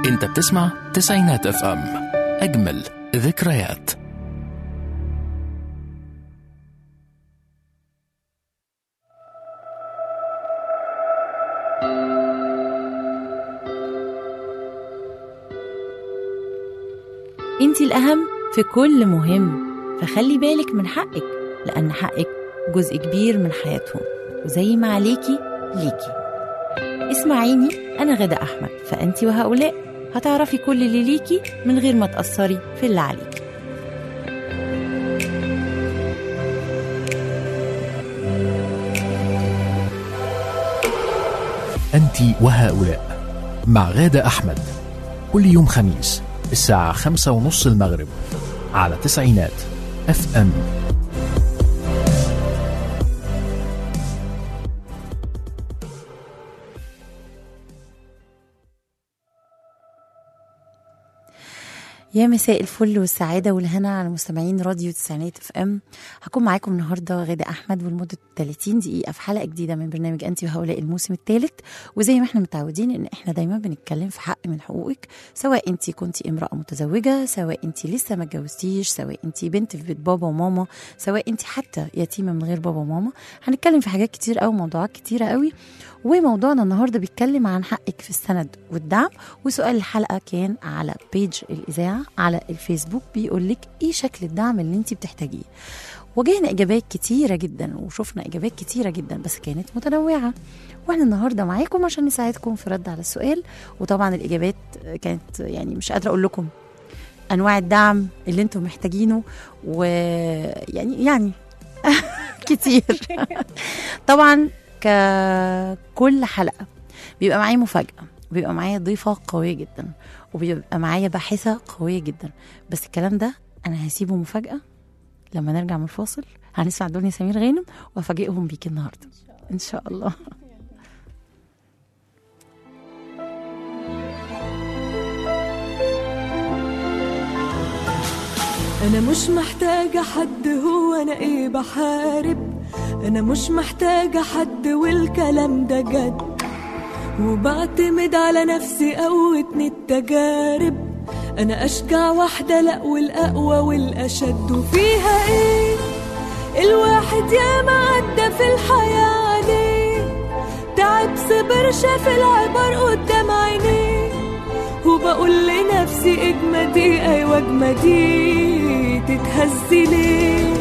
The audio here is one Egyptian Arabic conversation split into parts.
انت بتسمع تسعينات اف ام اجمل ذكريات انت الأهم في كل مهم فخلي بالك من حقك لأن حقك جزء كبير من حياتهم وزي ما عليكي ليكي اسمعيني أنا غدا أحمد فأنت وهؤلاء هتعرفي كل اللي ليكي من غير ما تأثري في اللي عليكي أنت وهؤلاء مع غادة أحمد كل يوم خميس الساعة خمسة ونص المغرب على تسعينات اف ام يا مساء الفل والسعادة والهنا على مستمعين راديو تسعينات اف ام هكون معاكم النهاردة غادة أحمد ولمدة 30 دقيقة في حلقة جديدة من برنامج أنت وهؤلاء الموسم الثالث وزي ما احنا متعودين إن احنا دايما بنتكلم في حق من حقوقك سواء أنت كنت امرأة متزوجة سواء أنت لسه ما اتجوزتيش سواء أنت بنت في بيت بابا وماما سواء أنت حتى يتيمة من غير بابا وماما هنتكلم في حاجات كتير قوي موضوعات كتيرة قوي وموضوعنا النهارده بيتكلم عن حقك في السند والدعم وسؤال الحلقه كان على بيج الاذاعه على الفيسبوك بيقول لك ايه شكل الدعم اللي انت بتحتاجيه واجهنا اجابات كتيره جدا وشفنا اجابات كتيره جدا بس كانت متنوعه واحنا النهارده معاكم عشان نساعدكم في رد على السؤال وطبعا الاجابات كانت يعني مش قادره اقول لكم انواع الدعم اللي انتم محتاجينه ويعني يعني كتير طبعا ككل حلقه بيبقى معايا مفاجاه وبيبقى معايا ضيفه قويه جدا وبيبقى معايا باحثه قويه جدا بس الكلام ده انا هسيبه مفاجاه لما نرجع من الفاصل هنسمع دنيا سمير غانم وافاجئهم بيك النهارده ان شاء الله أنا مش محتاجة حد هو أنا إيه بحارب أنا مش محتاجة حد والكلام ده جد وبعتمد على نفسي قوتني التجارب أنا أشجع واحدة لأ والأقوى والأشد وفيها إيه الواحد ياما عدى في الحياة عليه تعب صبر شاف العبر قدام عينيه وبقول لنفسي اجمدي ايوه اجمدي تتهزي ليه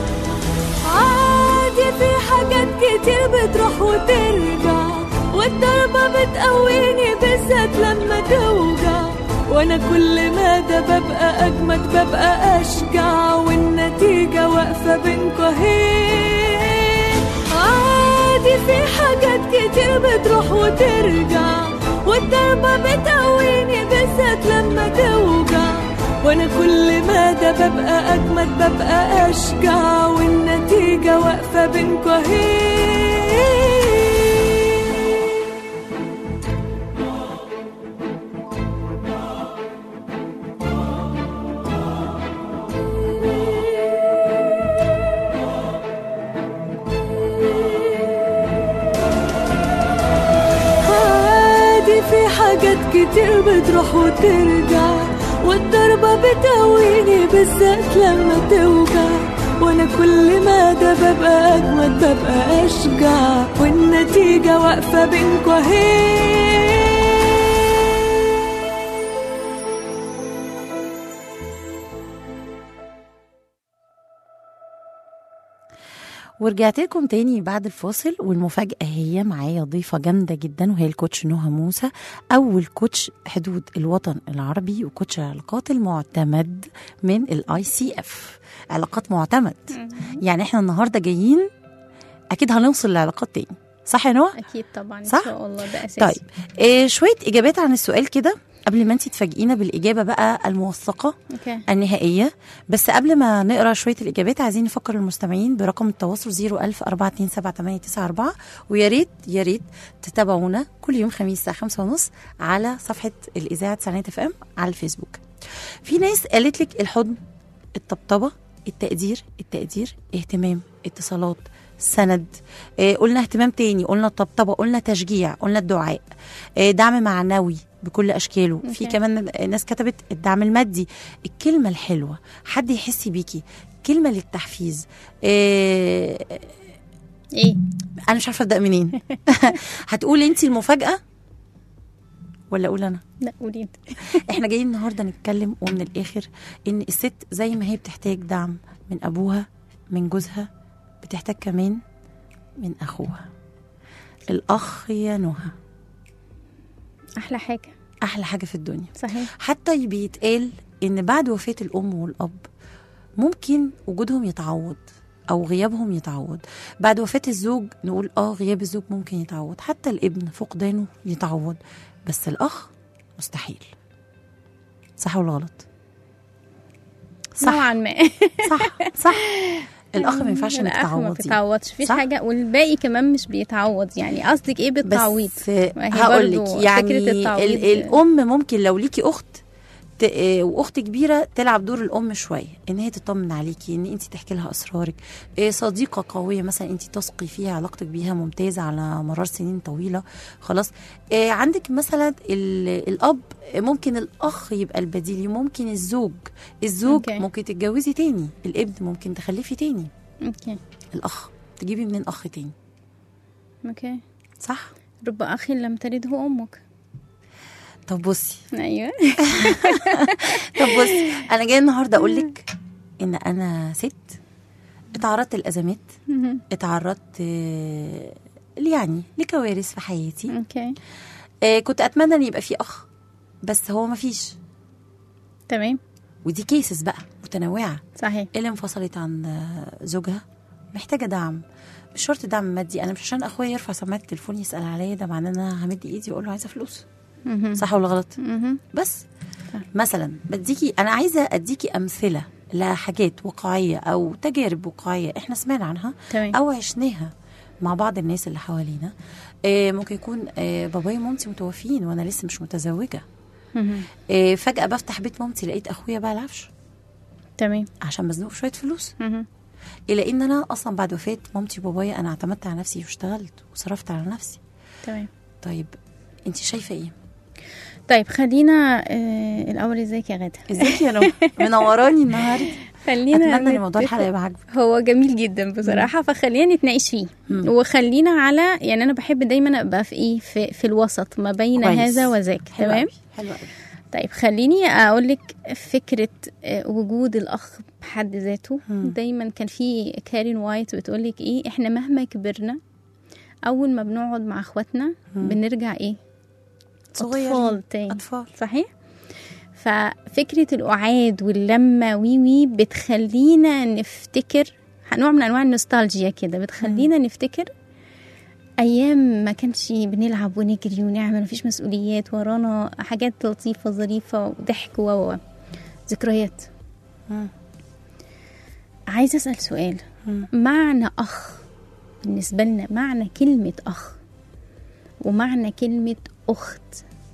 عادي في حاجات كتير بتروح وترجع والضربة بتقويني بالذات لما توجع وانا كل ما ده ببقى اجمد ببقى اشجع والنتيجة واقفة بينكوا اهي عادي في حاجات كتير بتروح وترجع والضربة بتقويني بالذات لما توجع وانا كل ما ده ببقى اجمد ببقى اشجع والنتيجة واقفة بينكوا اهي عادي في حاجات كتير بتروح وترجع والضربة بتقويني بالذات لما توجع وانا كل ما ده ببقى اجمد ببقى اشجع والنتيجة واقفة بينكوا اهي ورجعت لكم تاني بعد الفاصل والمفاجأة هي معايا ضيفة جامدة جدا وهي الكوتش نهى موسى أول كوتش حدود الوطن العربي وكوتش العلاقات المعتمد من الاي سي اف علاقات معتمد يعني احنا النهارده جايين اكيد هنوصل لعلاقات تاني صح يا نهى؟ اكيد طبعا صح؟ ان شاء الله ده اساسي طيب إيه شوية إجابات عن السؤال كده قبل ما انت تفاجئينا بالإجابة بقى الموثقة اوكي النهائية بس قبل ما نقرا شوية الإجابات عايزين نفكر المستمعين برقم التواصل 01000 427 ويا ريت يا ريت تتابعونا كل يوم خميس الساعة خمسة ونص على صفحة الإذاعة سنة اف ام على الفيسبوك في ناس قالت لك الحضن الطبطبة التقدير التقدير اهتمام اتصالات سند إيه قلنا اهتمام تاني قلنا الطبطبة قلنا تشجيع قلنا الدعاء إيه دعم معنوي بكل اشكاله في أوكي. كمان ناس كتبت الدعم المادي الكلمه الحلوه حد يحس بيكي كلمه للتحفيز إيه ايه انا مش عارفه ابدا منين هتقولي انت المفاجاه ولا اقول انا لا قولي انت احنا جايين النهارده نتكلم ومن الاخر ان الست زي ما هي بتحتاج دعم من ابوها من جوزها بتحتاج كمان من اخوها الاخ يا نهى احلى حاجه احلى حاجه في الدنيا صحيح حتى بيتقال ان بعد وفاه الام والاب ممكن وجودهم يتعوض او غيابهم يتعوض بعد وفاه الزوج نقول اه غياب الزوج ممكن يتعوض حتى الابن فقدانه يتعوض بس الاخ مستحيل صح ولا غلط صح نوعا ما صح صح الاخ ما ينفعش انك الأخ ما تعوضيه بيتعوضش مفيش صح؟ حاجه والباقي كمان مش بيتعوض يعني قصدك ايه بالتعويض بس ما هي هقول برضو لك يعني فكرة التعويض- ال- الام ممكن لو ليكي اخت ت- آه، واخت كبيره تلعب دور الام شويه ان هي تطمن عليكي ان انت تحكي لها اسرارك آه، صديقه قويه مثلا انت تثقي فيها علاقتك بيها ممتازه على مرار سنين طويله خلاص آه، عندك مثلا ال- الاب ممكن الاخ يبقى البديل ممكن الزوج الزوج أوكي. ممكن تتجوزي تاني الابن ممكن تخلفي تاني اوكي الاخ تجيبي منين اخ تاني اوكي صح رب اخ لم تلده امك طب بصي ايوه طب بصي انا جايه النهارده اقول لك ان انا ست اتعرضت لازمات اتعرضت آه، يعني لكوارث في حياتي اوكي آه، كنت اتمنى ان يبقى في اخ بس هو ما فيش تمام ودي كيسز بقى متنوعه صحيح اللي انفصلت عن آه، زوجها محتاجه دعم مش شرط دعم مادي انا مش عشان اخويا يرفع سماعه التليفون يسال عليا ده معناه ان انا همد ايدي واقول له عايزه فلوس مهم. صح ولا غلط مهم. بس مثلا بديكي انا عايزه اديكي امثله لحاجات واقعيه او تجارب واقعيه احنا سمعنا عنها تمام او عشناها مع بعض الناس اللي حوالينا آه ممكن يكون آه بابايا ومامتي متوفيين وانا لسه مش متزوجه مهم. آه فجاه بفتح بيت مامتي لقيت اخويا بقى العفش تمام عشان مزنوق في شويه فلوس مهم. الى ان انا اصلا بعد وفاه مامتي وبابايا انا اعتمدت على نفسي واشتغلت وصرفت على نفسي تمام طيب انت شايفه ايه طيب خلينا آه الاول ازيك يا غاده ازيك يا نور منوراني النهارده خلينا اتمنى ان موضوع نتفق- الحلقه يبقى عاجبك هو جميل جدا بصراحه فخلينا نتناقش فيه وخلينا على يعني انا بحب دايما ابقى في ايه في, في الوسط ما بين كويس. هذا وذاك حلو تمام أوي، حلو قوي طيب خليني اقول لك فكره آه، وجود الاخ بحد ذاته مم. دايما كان في كارين وايت بتقول لك ايه احنا مهما كبرنا اول ما بنقعد مع اخواتنا مم. بنرجع ايه صغيرين. اطفال تاني اطفال صحيح ففكرة الأعاد واللمة وي وي بتخلينا نفتكر نوع من أنواع النوستالجيا كده بتخلينا نفتكر أيام ما كانش بنلعب ونجري ونعمل مفيش مسؤوليات ورانا حاجات لطيفة ظريفة وضحك و و- ذكريات مم. عايزة أسأل سؤال مم. معنى أخ بالنسبة لنا معنى كلمة أخ ومعنى كلمة أخت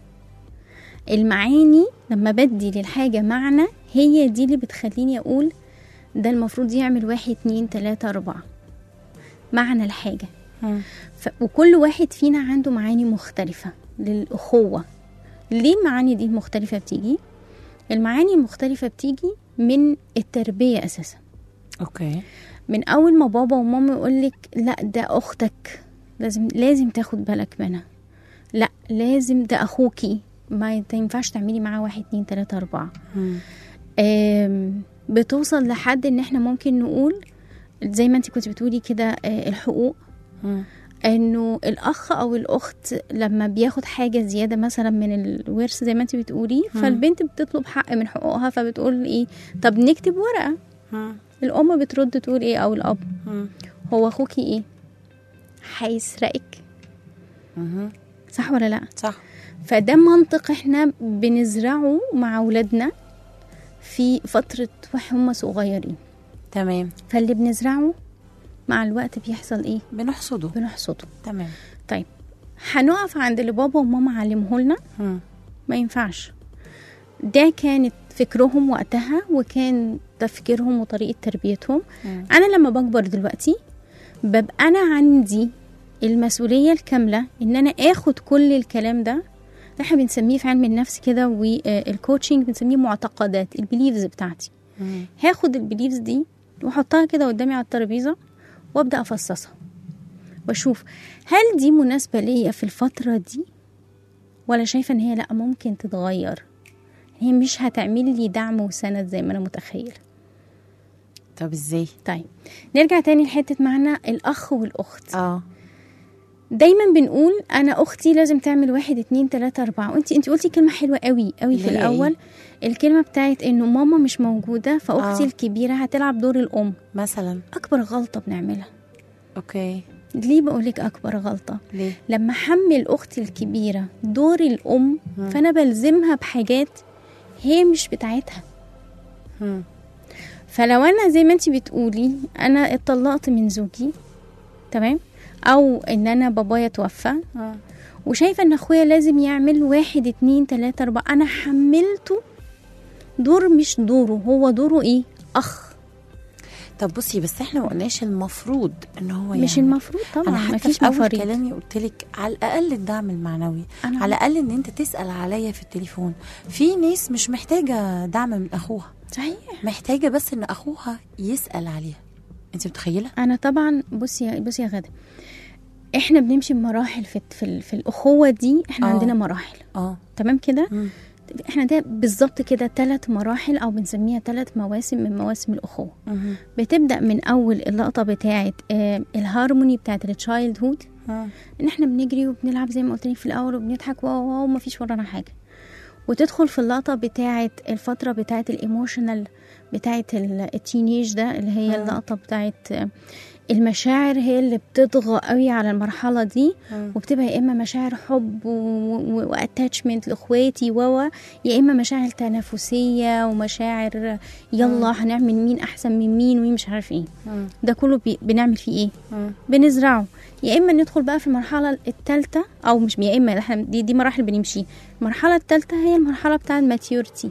المعاني لما بدي للحاجة معنى هي دي اللي بتخليني أقول ده المفروض يعمل واحد اتنين تلاتة أربعة معنى الحاجة مم. ف... وكل واحد فينا عنده معاني مختلفة للأخوة ليه المعاني دي المختلفة بتيجي؟ المعاني المختلفة بتيجي من التربية أساسا اوكي من اول ما بابا وماما يقولك لا ده اختك لازم لازم تاخد بالك منها لا لازم ده اخوكي ما ي- ينفعش تعملي معاه واحد اتنين تلاتة اربعة مم. آم، بتوصل لحد ان احنا ممكن نقول زي ما انت كنت بتقولي كده آه، الحقوق مم. انه الاخ او الاخت لما بياخد حاجه زياده مثلا من الورث زي ما انت بتقولي فالبنت بتطلب حق من حقوقها فبتقول ايه طب نكتب ورقه مم. الام بترد تقول ايه او الاب مم. هو اخوكي ايه هيسرقك مم. صح ولا لا صح فده منطق احنا بنزرعه مع اولادنا في فتره وهم صغيرين تمام فاللي بنزرعه مع الوقت بيحصل ايه بنحصده بنحصده تمام طيب هنقف عند اللي بابا وماما علمهولنا مم. ما ينفعش ده كانت فكرهم وقتها وكان تفكيرهم وطريقة تربيتهم مم. أنا لما بكبر دلوقتي ببقى أنا عندي المسؤولية الكاملة إن أنا آخد كل الكلام ده ده احنا بنسميه في علم النفس كده والكوتشنج بنسميه معتقدات البيليفز بتاعتي مم. هاخد البيليفز دي واحطها كده قدامي على الترابيزه وابدا افصصها واشوف هل دي مناسبه ليا في الفتره دي ولا شايفه ان هي لا ممكن تتغير هي مش هتعمل لي دعم وسند زي ما انا متخيله طب ازاي طيب نرجع تاني لحته معنى الاخ والاخت اه دايما بنقول انا اختي لازم تعمل واحد اتنين تلاته اربعه وانت انت قلتي كلمه حلوه قوي قوي في اللي هي الاول الكلمه بتاعت انه ماما مش موجوده فاختي آه. الكبيره هتلعب دور الام مثلا اكبر غلطه بنعملها اوكي ليه بقولك اكبر غلطه ليه لما احمل اختي الكبيره دور الام فانا بلزمها بحاجات هي مش بتاعتها مم. فلو انا زي ما انت بتقولي انا اتطلقت من زوجي تمام او ان انا بابايا توفى مم. وشايفه ان اخويا لازم يعمل واحد اتنين تلاته اربعه انا حملته دور مش دوره هو دوره ايه اخ طب بصي بس احنا ما قلناش المفروض ان هو مش يعمل. المفروض انا طبعا حتى مفيش في اول مفاريد كلامي قلت لك على الاقل الدعم المعنوي أنا- على الاقل ان انت تسال عليا في التليفون في ناس مش محتاجه دعم من اخوها صحيح محتاجه بس ان اخوها يسال عليها انت متخيله انا طبعا بصي يا بصي يا غاده احنا بنمشي بمراحل في في, ال- في الاخوه دي احنا آه. عندنا مراحل اه تمام كده مم. احنا ده بالظبط كده ثلاث مراحل او بنسميها ثلاث مواسم من مواسم الاخوه مهم. بتبدا من اول اللقطه بتاعه آه الهارموني بتاعه التشايلد هود مم. ان احنا بنجري وبنلعب زي ما قلت لك في الاول وبنضحك واو واو ومفيش ورانا حاجه وتدخل في اللقطه بتاعه الفتره بتاعه الايموشنال بتاعه ال- التينيج ده اللي هي مم. اللقطه بتاعه آه، المشاعر هي اللي بتطغى قوي على المرحله دي مم. وبتبقى يا اما مشاعر حب واتاتشمنت لاخواتي و يا اما مشاعر تنافسيه ومشاعر يلا هنعمل مين احسن من مين ومين مش عارف ايه مم. ده كله بي بنعمل فيه ايه مم. بنزرعه يا اما ندخل بقى في المرحله الثالثه او مش يا اما احنا دي, دي مراحل بنمشي المرحله الثالثه هي المرحله بتاعه الماتيورتي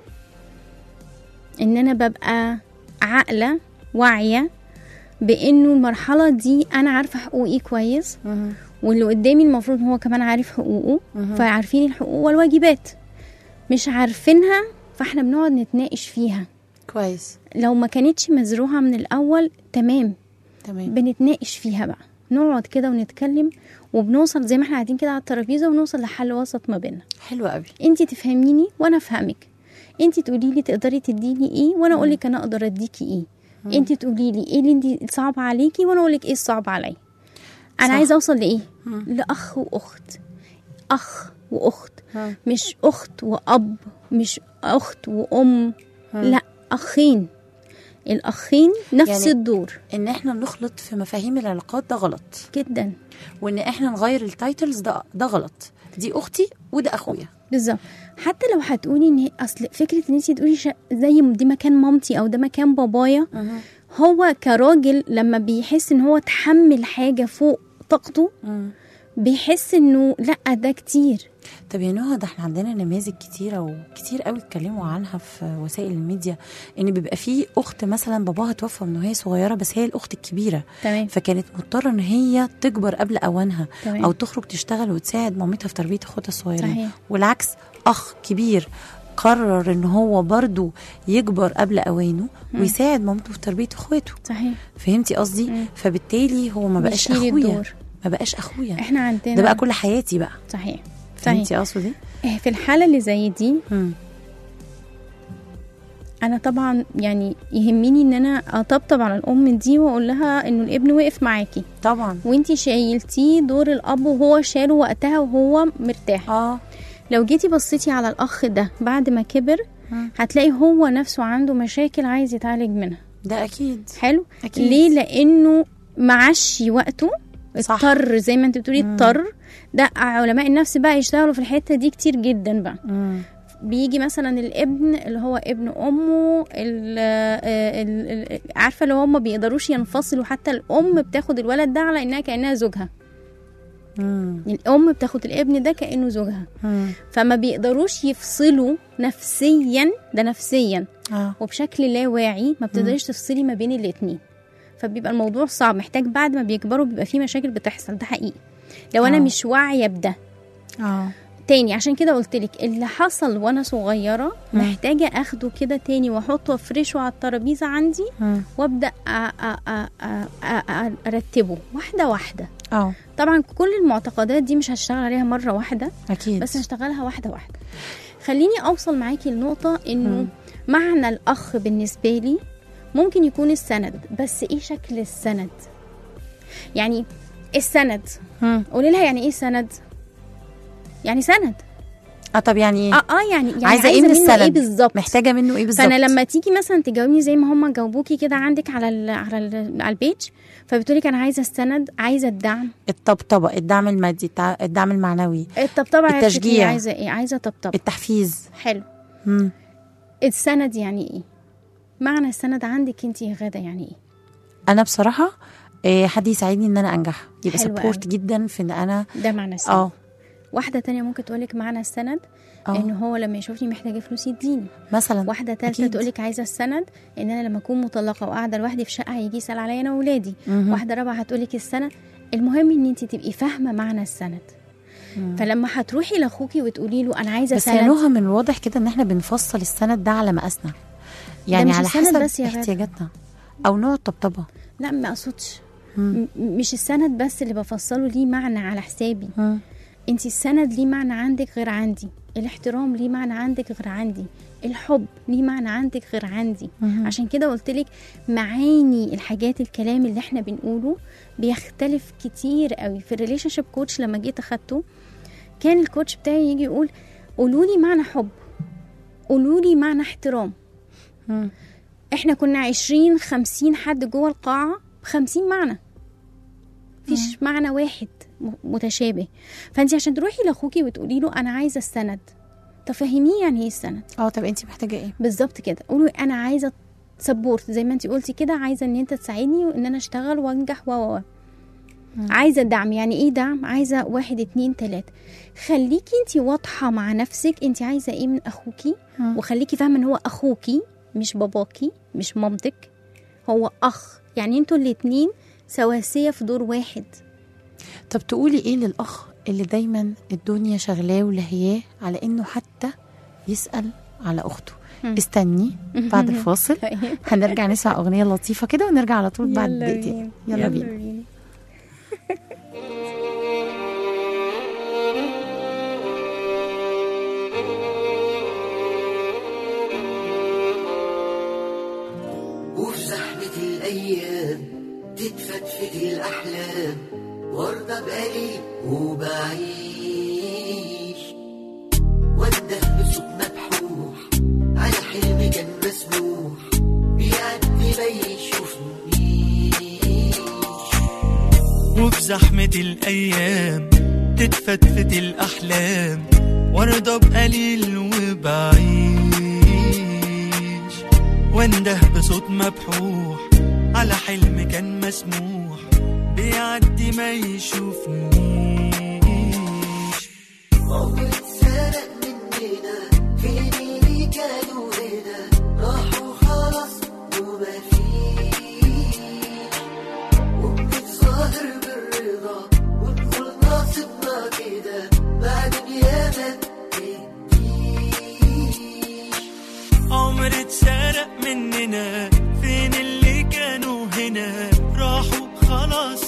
ان انا ببقى عاقله واعيه بانه المرحله دي انا عارفه حقوقي كويس مم. واللي قدامي المفروض هو كمان عارف حقوقه مهم. فعارفين الحقوق والواجبات مش عارفينها فاحنا بنقعد نتناقش فيها كويس لو ما كانتش مزروعه من الاول تمام تمام بنتناقش فيها بقى نقعد كده ونتكلم وبنوصل زي ما احنا قاعدين كده على الترابيزه ونوصل لحل وسط ما بيننا حلو قوي انت تفهميني وانا افهمك انت تقولي لي تقدري تديني ايه وانا اقول لك انا اقدر اديكي ايه انت تقولي لي ايه اللي انت صعب عليكي وانا اقول لك ايه الصعب عليا انا صح. عايزه اوصل لايه مم. لاخ واخت اخ واخت مم. مش اخت واب مش اخت وام لا اخين الاخين نفس يعني- يعني الدور ان احنا نخلط في مفاهيم العلاقات ده غلط جدا وان احنا نغير التايتلز ده ده غلط دي اختي وده اخويا بالظبط حتى لو هتقولي ان اصل فكره ان انت تقولي شا- زي دي مكان مامتي او ده مكان بابايا هو كراجل لما بيحس ان هو تحمل حاجه فوق طاقته مم. بيحس انه لا ده كتير طب يا نهى ده احنا عندنا نماذج كتيرة وكتير قوي اتكلموا عنها في وسائل الميديا ان بيبقى في اخت مثلا باباها توفى من وهي صغيرة بس هي الاخت الكبيرة تمام فكانت مضطرة ان هي تكبر قبل اوانها تمام. او تخرج تشتغل وتساعد مامتها في تربية اخواتها الصغيرين صحيح. والعكس اخ كبير قرر ان هو برضو يكبر قبل اوانه ويساعد مامته في تربية اخواته صحيح فهمتي قصدي مم. فبالتالي هو ما بقاش بيشيل اخويا الدور. ما بقاش اخويا احنا عندنا ده بقى كل حياتي بقى صحيح فهمتي صحيح اقصد ايه إيه، في الحاله اللي زي دي مم. انا طبعا يعني يهمني ان انا اطبطب على الام دي واقول لها انه الابن وقف معاكي طبعا وانتي شايلتيه دور الاب وهو شاله وقتها وهو مرتاح اه لو جيتي بصيتي على الاخ ده بعد ما كبر مم. هتلاقي هو نفسه عنده مشاكل عايز يتعالج منها ده اكيد حلو أكيد. ليه لانه معش وقته صح. اضطر زي ما انت بتقولي اضطر ده علماء النفس بقى يشتغلوا في الحته دي كتير جدا بقى مم. بيجي مثلا الابن اللي هو ابن امه ال ال ال عارفه لو هم بيقدروش ينفصلوا حتى الام بتاخد الولد ده على انها كانها زوجها مم. الام بتاخد الابن ده كانه زوجها مم. فما بيقدروش يفصلوا نفسيا ده نفسيا اه وبشكل لا واعي ما بتقدريش تفصلي ما بين الاتنين فبيبقى الموضوع صعب محتاج بعد ما بيكبروا بيبقى في مشاكل بتحصل ده حقيقي لو انا آه. مش واعيه بده اه تاني عشان كده قلت لك اللي حصل وانا صغيره مم. محتاجه اخده كده تاني واحطه افرشه على الترابيزه عندي مم. وابدا أ- أ- أ- أ- أ- ارتبه واحده واحده اه طبعا كل المعتقدات دي مش هشتغل عليها مره واحده اكيد بس هشتغلها واحده واحده خليني اوصل معاكي لنقطه انه معنى الاخ بالنسبه لي ممكن يكون السند بس ايه شكل السند يعني السند مم. قولي لها يعني ايه سند يعني سند اه طب يعني ايه اه اه يعني, يعني عايزه ايه من منه السند ايه بالظبط محتاجه منه ايه بالظبط فانا لما تيجي مثلا تجاوبني زي ما هم جاوبوكي كده عندك على ال على ال على البيج فبتقولك انا عايزه السند عايزه الدعم الطبطبه الدعم المادي التع- الدعم المعنوي الطبطبه عرفت التشجيع. هي عايزه ايه عايزه طبطبه التحفيز حلو مم. السند يعني ايه معنى السند عندك انت يا غاده يعني ايه انا بصراحه آه، حد يساعدني ان انا انجح يبقى حلو سبورت قوي. جدا في ان انا ده معنى السند اه واحده تانية ممكن تقولك معنى السند اه ان هو لما يشوفني محتاجه فلوس يديني مثلا واحده تالتة أكيد. تقولك عايزه السند ان انا لما اكون مطلقه وقاعده لوحدي في شقه هيجي يسال عليا انا واولادي مهم. واحده رابعه هتقولك السند المهم ان انت تبقي فاهمه معنى السند فلما هتروحي لاخوكي وتقولي له انا عايزه بس يا سند نهى من الواضح كده ان احنا بنفصل السند ده على مقاسنا يعني مش على السند حسب بس يا غادة. احتياجاتنا او نوع الطبطبه لا ما اقصدش مم. م- مش السند بس اللي بفصله ليه معنى على حسابي مم. انت السند ليه معنى عندك غير عندي الاحترام ليه معنى عندك غير عندي الحب ليه معنى عندك غير عندي مهم. عشان كده قلت لك معاني الحاجات الكلام اللي احنا بنقوله بيختلف كتير قوي في الريليشن شيب كوتش لما جيت اخدته كان الكوتش بتاعي يجي يقول قولوا لي معنى حب قولوا لي معنى احترام مم. احنا كنا عشرين خمسين حد جوه القاعة بخمسين معنى مفيش معنى واحد م- متشابه فانت عشان تروحي لاخوكي وتقولي له انا عايزه السند تفهميه يعني ايه السند اه طب انت محتاجه ايه بالظبط كده قولوا انا عايزه سبورت زي ما انت قلتي كده عايزه ان انت تساعدني وان انا اشتغل وانجح و و و. عايزه دعم يعني ايه دعم عايزه واحد اتنين تلاته خليكي انت واضحه مع نفسك انت عايزه ايه من اخوكي مم. وخليكي فاهمه ان هو اخوكي مش باباكي مش مامتك هو اخ يعني انتوا الاتنين سواسيه في دور واحد طب تقولي ايه للاخ اللي دايما الدنيا شغلاه ولهياه على انه حتى يسال على اخته مم. استني بعد الفاصل هنرجع نسمع اغنيه لطيفه كده ونرجع على طول بعد يلا دقيقتين بينا. يلا بينا وفي زحمة الأيام تتفتفت الأحلام وارضى بقليل وبعيش وانده بصوت مبحوح على حلم كان مسموح بيعدي ما يشوفنيش وفي زحمة الأيام تتفتفت الأحلام وارضى بقليل وبعيش وانده بصوت مبحوح على حلم كان مسموح بيعدي ما يشوفنيش عمر اتسرق مننا فين اللي كانوا هنا راحوا خلاص ومفيش وبنتظاهر بالرضا ونقول ناصبنا كده بعد ياما تديش عمر اتسرق مننا فين اللي كانوا هنا راحوا خلاص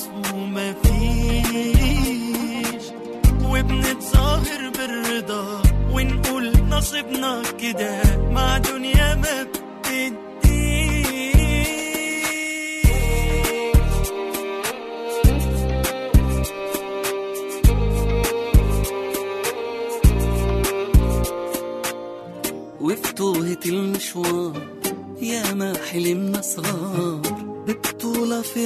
ومفيش وبنتظاهر بالرضا ونقول نصيبنا كده مع دنيا ما بتديش وفي توهة المشوار يا ما حلمنا صغار ببطولة في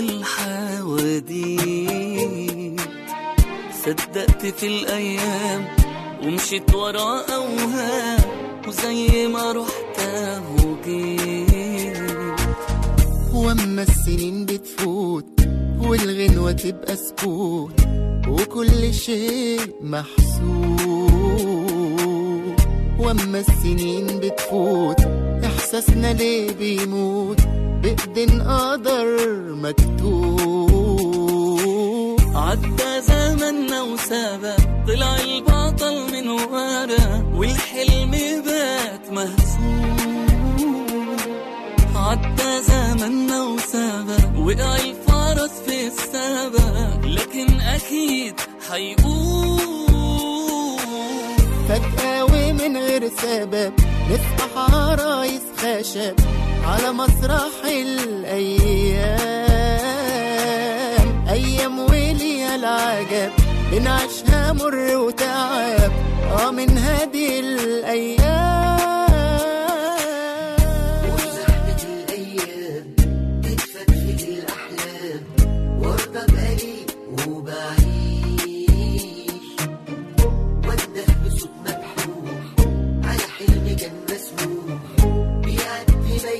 الحواديت صدقت في الأيام ومشيت ورا أوهام وزي ما رحت وجيت واما السنين بتفوت والغنوة تبقى سكوت وكل شيء محسوب واما السنين بتفوت احساسنا ليه بيموت بإيدين قدر مكتوب عدى زمننا وسابق طلع البطل من ورا والحلم بات مهزوم عدى زمننا وسابق وقع الفرس في السبق لكن اكيد حيقوم فجأة ومن غير سبب نفتح عرايس خشب على مسرح الأيام أيام وليها العجب بنعيشها مر وتعب اه من هذه الأيام وزحمة الأيام بتفتفت الأحلام وارضى بقليل وبعيش وانده بصوت مبحوح على حلم كان مسموح بيعدي ما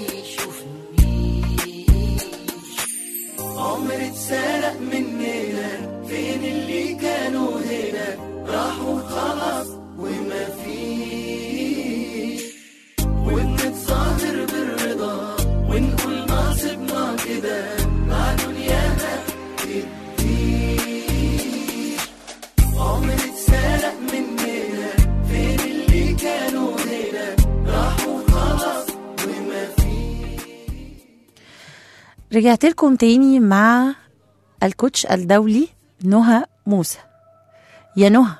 يشوفنيش عمر اتسرق مننا فين اللي كانوا هنا راحوا خلاص وما فيش وبنتظاهر بالرضا ونقول ناصبنا كده مع دنيانا تديش عمر اتسرق مننا فين اللي كانوا هنا راحوا خلاص وما فيش رجعت لكم تاني مع الكوتش الدولي نهى موسى يا نهى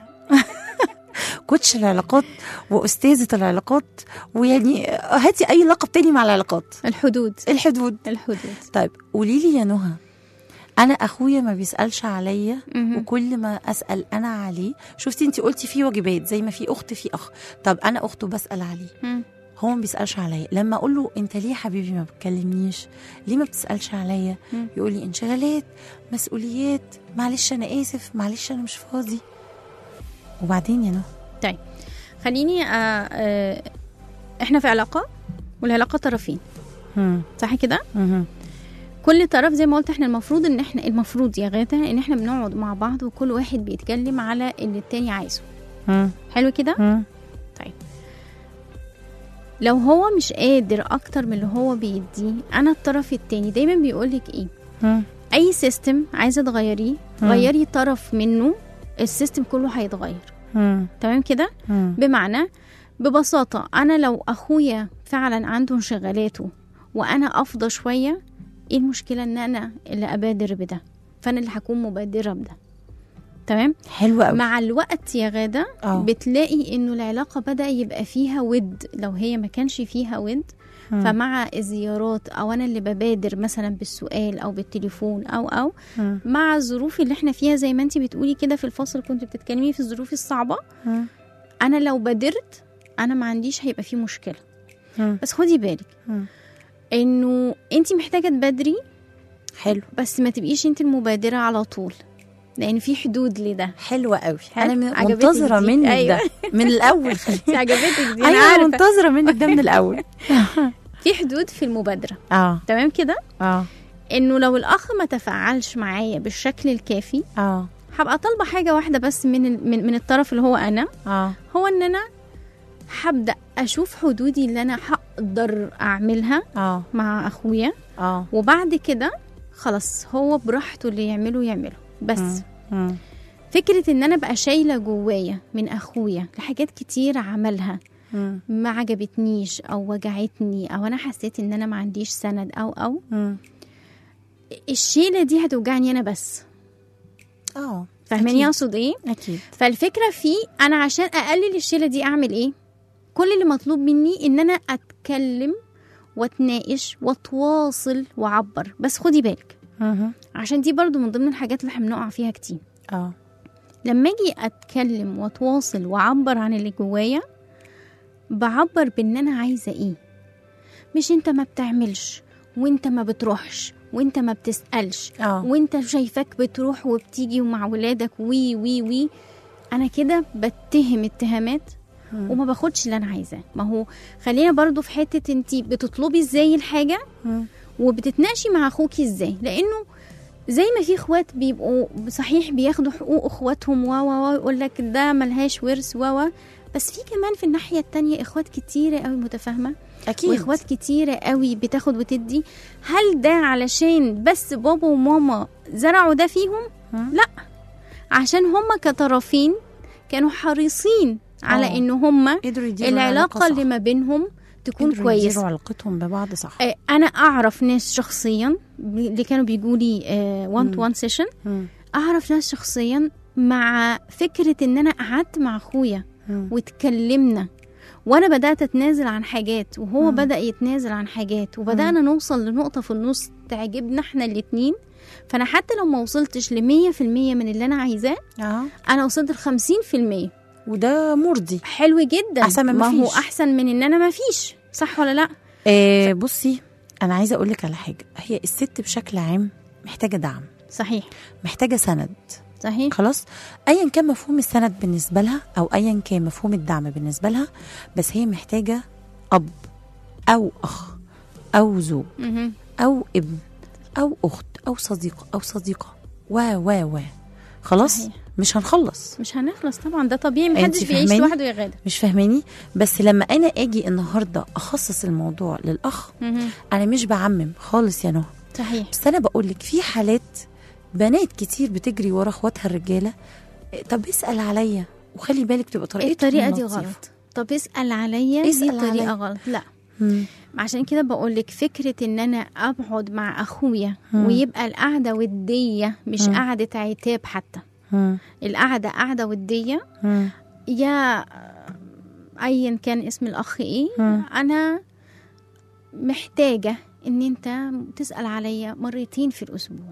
كوتش العلاقات واستاذه العلاقات ويعني هاتي اي لقب تاني مع العلاقات الحدود الحدود الحدود طيب قولي لي يا نهى انا اخويا ما بيسالش عليا مهم. وكل ما اسال انا عليه شفتي انت قلتي في واجبات زي ما في اخت في اخ طب انا اخته بسال عليه مم. هو ما بيسالش عليا لما اقول له انت ليه يا حبيبي ما بتكلمنيش ليه ما بتسالش عليا مم. يقول لي انشغالات مسؤوليات معلش انا اسف معلش انا مش فاضي وبعدين يا نهى طيب خليني آه آه احنا في علاقه والعلاقه طرفين هم، صح كده مهم، كل طرف زي ما قلت احنا المفروض ان احنا المفروض يا غاده ان احنا بنقعد مع بعض وكل واحد بيتكلم على اللي التاني عايزه هم، حلو كده هم، لو هو مش قادر اكتر من اللي هو بيديه انا الطرف التاني دايما بيقولك ايه هم، اي سيستم عايزه تغيريه مم. غيري طرف منه السيستم كله هيتغير هم، تمام كده هم، بمعنى ببساطة أنا لو أخويا فعلا عنده انشغالاته وأنا أفضى شوية إيه المشكلة إن أنا اللي أبادر بده فأنا اللي هكون مبادرة بده تمام حلوة قوي مع الوقت يا غادة آه. بتلاقي إنه العلاقة بدأ يبقى فيها ود لو هي ما كانش فيها ود مم. فمع الزيارات أو أنا اللي ببادر مثلا بالسؤال أو بالتليفون أو أو مم. مع الظروف اللي احنا فيها زي ما انت بتقولي كده في الفصل كنت بتتكلمي في الظروف الصعبة مم. انا لو بادرت انا ما عنديش هيبقى فيه مشكله مم. بس خدي بالك مم. انه انت محتاجه تبادري حلو بس ما تبقيش انت المبادره على طول لان في حدود لده حلوة قوي حلو. انا من- عجبتك منتظرة دي؟ منك أيوة. ده من الاول خلي انت عجبتك دي انا ايوه عارفه منتظرة منك ده من الاول في حدود في المبادره اه تمام كده اه انه لو الاخ ما تفاعلش معايا بالشكل الكافي اه هبقى طالبه حاجه واحده بس من ال- من, من الطرف اللي هو انا اه هو ان انا هبدا اشوف حدودي اللي انا هقدر اعملها اه مع اخويا اه وبعد كده خلاص هو براحته اللي يعمله يعمله بس مم. فكرة ان انا بقى شايلة جوايا من اخويا لحاجات كتير عملها مم. ما عجبتنيش او وجعتني او انا حسيت ان انا ما عنديش سند او او مم. الشيلة دي هتوجعني انا بس اه فاهماني أكيد. اقصد ايه اكيد فالفكرة في انا عشان اقلل الشيلة دي اعمل ايه كل اللي مطلوب مني ان انا اتكلم واتناقش واتواصل واعبر بس خدي بالك مهم. عشان دي برضو من ضمن الحاجات اللي احنا بنقع فيها كتير اه لما اجي اتكلم واتواصل واعبر عن اللي جوايا بعبر بان انا عايزه ايه مش انت ما بتعملش وانت ما بتروحش وانت ما بتسالش اه وانت شايفاك بتروح وبتيجي ومع ولادك وي وي وي انا كده بتهم اتهامات مم. وما باخدش اللي انا عايزاه ما هو خلينا برضو في حته انت بتطلبي ازاي الحاجه مم. وبتتناقشي مع اخوكي ازاي لانه زي ما في اخوات بيبقوا صحيح بياخدوا حقوق اخواتهم و و و يقول لك ده ملهاش ورث و و بس في كمان في الناحيه التانية اخوات كتيره قوي متفاهمه اكيد واخوات كتيره قوي بتاخد وتدي هل ده علشان بس بابا وماما زرعوا ده فيهم لا عشان هما كطرفين كانوا حريصين على آه. ان هما قدروا يديروا العلاقه صح. اللي ما بينهم تكون قدروا كويسه يديروا علاقتهم ببعض صح آه، انا اعرف ناس شخصيا ب- اللي كانوا بيجوا لي 1 تو 1 سيشن مم. اعرف ناس شخصيا مع فكره ان انا قعدت مع اخويا مم. واتكلمنا وانا بدات اتنازل عن حاجات وهو مم. بدا يتنازل عن حاجات وبدانا نوصل لنقطه في النص تعجبنا احنا الاتنين فانا حتى لو ما وصلتش ل 100% من اللي انا عايزاه اه انا وصلت ل 50% وده مرضي حلو جدا أحسن من ما هو مفيش. احسن من ان انا ما فيش صح ولا لا آه بصي انا عايزه اقول لك على حاجه هي الست بشكل عام محتاجه دعم صحيح محتاجه سند صحيح خلاص ايا كان مفهوم السند بالنسبه لها او ايا كان مفهوم الدعم بالنسبه لها بس هي محتاجه اب او اخ او زوج مهم. او ابن او اخت او صديقه او صديقه و و و خلاص صحيح. مش هنخلص مش هنخلص طبعا ده طبيعي أنت محدش بيعيش فاهماني؟ لوحده يا غاده مش فاهماني بس لما انا اجي النهارده اخصص الموضوع للاخ مهم. انا مش بعمم خالص يا نهى صحيح بس انا بقول لك في حالات بنات كتير بتجري ورا اخواتها الرجاله إيه، طب اسال عليا وخلي بالك تبقى طريقتهم الطريقه دي لطيفة. غلط طب اسال عليا دي اسأل طريقه عليا. غلط لا مم. عشان كده بقول لك فكره ان انا ابعد مع اخويا مم. ويبقى القعده وديه مش مم. قعده عتاب حتى مم. القعده قعده وديه مم. يا ايا كان اسم الاخ ايه مم. انا محتاجه ان انت تسال عليا مرتين في الاسبوع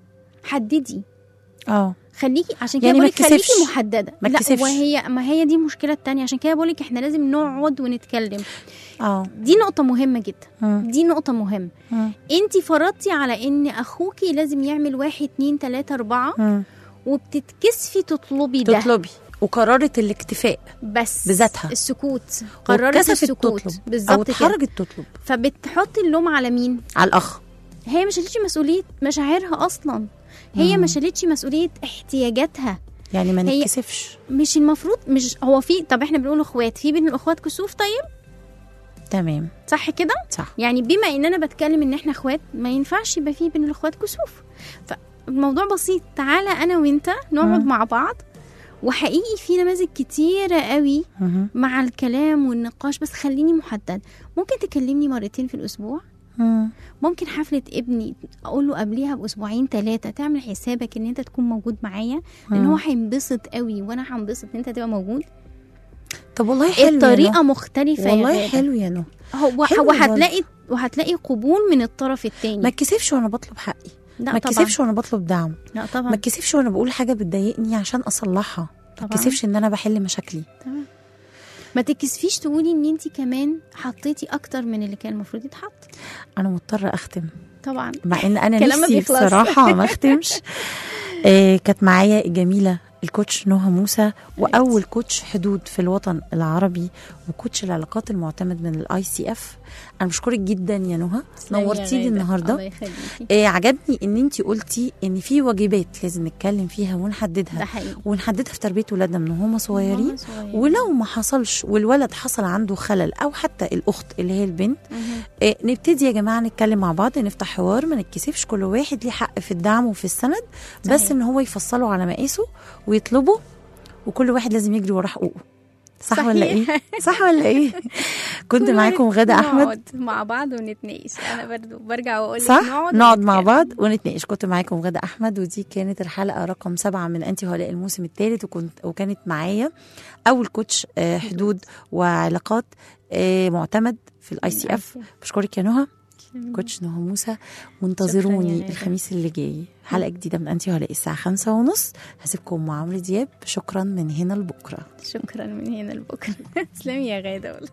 حددي اه خليكي عشان كده يعني يعني ما بقولك خليكي تكسفش. محدده ما لا تكسفش. وهي ما هي دي المشكله التانية عشان كده بقولك احنا لازم نقعد ونتكلم اه دي نقطه مهمه جدا مم. دي نقطه مهمه مم. انت فرضتي على ان اخوكي لازم يعمل واحد اتنين تلاته اربعه مم. وبتتكسفي تطلبي ده تطلبي وقررت الاكتفاء بس بذاتها. السكوت قررت واتكسفت السكوت تطلب او بالظبط كده اتحرجت تطلب فبتحطي اللوم على مين على الاخ هي ما شالتش مسؤوليه مشاعرها اصلا هي ما شالتش مسؤوليه احتياجاتها يعني ما هي- نتكسفش مش المفروض مش هو في طب احنا بنقول اخوات في بين الاخوات كسوف طيب تمام صح كده صح يعني بما ان انا بتكلم ان احنا اخوات ما ينفعش يبقى في بين الاخوات كسوف فالموضوع بسيط تعالى انا وانت نقعد مم. مع بعض وحقيقي في نماذج كتيرة قوي مهم. مع الكلام والنقاش بس خليني محدد ممكن تكلمني مرتين في الاسبوع مم. ممكن حفلة ابني اقول له قبليها باسبوعين ثلاثة تعمل حسابك ان انت تكون موجود معايا لان مم. هو هينبسط قوي وانا هنبسط ان انت تبقى موجود طب والله حلو يا الطريقة نهى. مختلفة يا والله غادة. حلو يا نهى هو حلو وهتلاقي وهتلاقي قبول من الطرف التاني ما اتكسفش وانا بطلب حقي لا ما طبعا اتكسفش وانا بطلب دعم لا ما طبعا اتكسفش وانا بقول حاجه بتضايقني عشان اصلحها ما طبعا. اتكسفش ان انا بحل مشاكلي تمام. ما تكسفيش تقولي ان انت كمان حطيتي اكتر من اللي كان المفروض يتحط انا مضطره اختم طبعا مع ان انا كلام ما نفسي بيخلص. بصراحه ما اختمش آه كانت معايا الجميله الكوتش نهى موسى واول كوتش حدود في الوطن العربي وكوتش العلاقات المعتمد من الاي سي اف انا بشكرك جدا يا نهى نورتيني الله النهارده يخليكي آه عجبني ان انت قلتي ان في واجبات لازم نتكلم فيها ونحددها ده حقيقي ونحددها في تربيه ولادنا من هم صغيرين وهم صغيرين. ولو ما حصلش والولد حصل عنده خلل او حتى الاخت اللي هي البنت مهم. إيه نبتدي يا جماعه نتكلم مع بعض نفتح حوار ما نتكسفش كل واحد ليه حق في الدعم وفي السند بس صحيح. ان هو يفصله على مقاسه ويطلبه وكل واحد لازم يجري ورا حقوقه صح صحيح. ولا ايه صح ولا ايه كنت كل معاكم واحد غادة احمد نقعد مع بعض ونتناقش انا برضو برجع واقول لك صح نقعد نقعد مع ونتكلم. بعض ونتناقش كنت معاكم غادة احمد ودي كانت الحلقه رقم سبعة من انتي هؤلاء الموسم الثالث وكنت وكانت معايا اول كوتش آه، حدود وعلاقات آه، معتمد في الاي سي اف بشكرك يا نهى كوتش نهى موسى شكراً وانتظروني يا الخميس اللي جاي حلقه جديده من انتي هؤلاء الساعه خمسة ونص هسيبكم مع عمرو دياب شكرا من هنا لبكره شكرا من هنا لبكره تسلمي يا غاده والله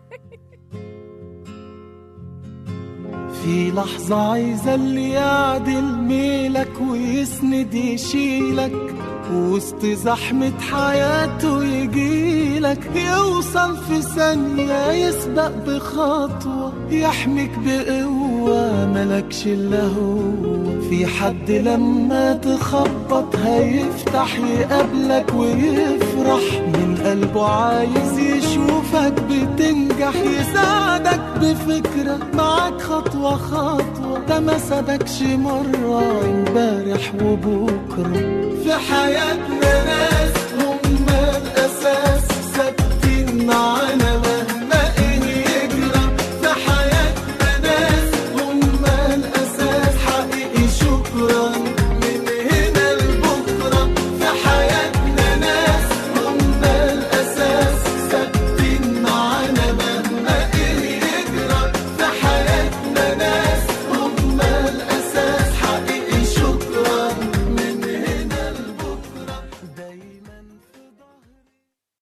في لحظة عايزة اللي يعدل ميلك ويسند يشيلك وسط زحمة حياته يجيلك يوصل في ثانية يسبق بخطوة يحميك بقوة ملكش إلا هو في حد لما تخبط هيفتح يقابلك ويفرح من قلبه عايز يشوفك بتنجح يساعدك بفكرة معاك خطوة خطوة ده ما سابكش مرة امبارح وبكرة في حياتنا ناس